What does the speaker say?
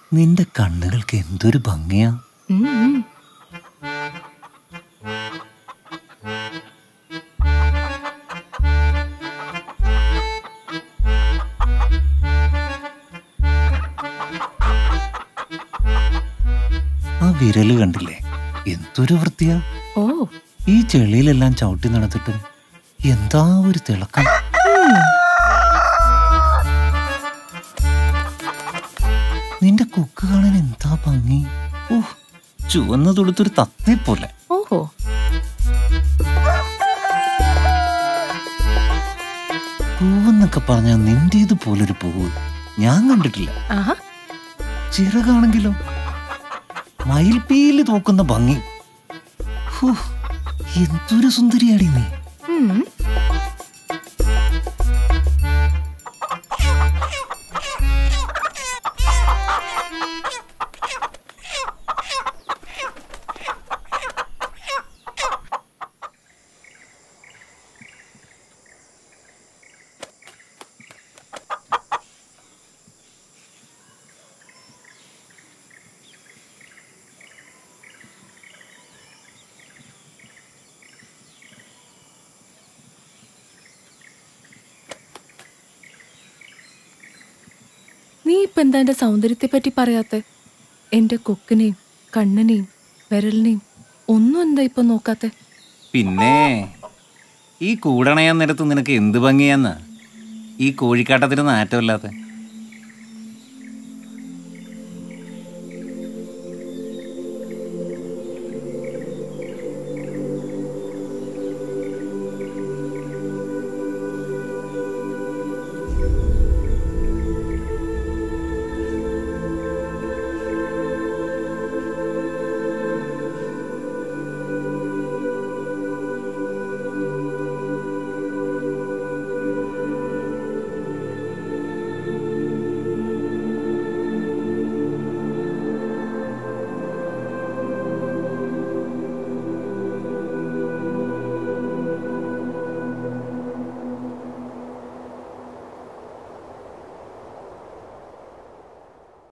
നിന്റെ കണ്ണുകൾക്ക് എന്തൊരു ഭംഗിയാ ഉം, ഉം. ആ വിരല് കണ്ടില്ലേ എന്തൊരു വൃത്തിയാ ഓ ഈ ചെളിയിലെല്ലാം ചവിട്ടി നടത്തിട്ടും എന്താ ഒരു തിളക്കം നിന്റെ കൊക്ക് കാണാൻ എന്താ ഭംഗി ഓ ചുവന്ന തൊടുത്തൊരു തത്തേ പോലെ ഓഹോ പൂവെന്നൊക്കെ പറഞ്ഞാൽ നിന്റേത് പോലൊരു പൂവ് ഞാൻ കണ്ടിട്ടില്ല ആഹാ ചിറകാണെങ്കിലോ മയിൽപ്പീല് തോക്കുന്ന ഭംഗി ഹോ, എന്തൊരു സുന്ദരിയാടി നീ ഉം. നീ ഇപ്പൊ എന്താ എന്റെ സൗന്ദര്യത്തെ പറ്റി പറയാത്തെ എന്റെ കൊക്കിനെയും കണ്ണിനെയും വിരലിനെയും ഒന്നും എന്താ ഇപ്പൊ നോക്കാത്തെ പിന്നെ ഈ കൂടണയാൻ നേരത്ത് നിനക്ക് എന്ത് ഭംഗിയാന്ന് ഈ കോഴിക്കാട്ടത്തിന് നാറ്റമില്ലാത്ത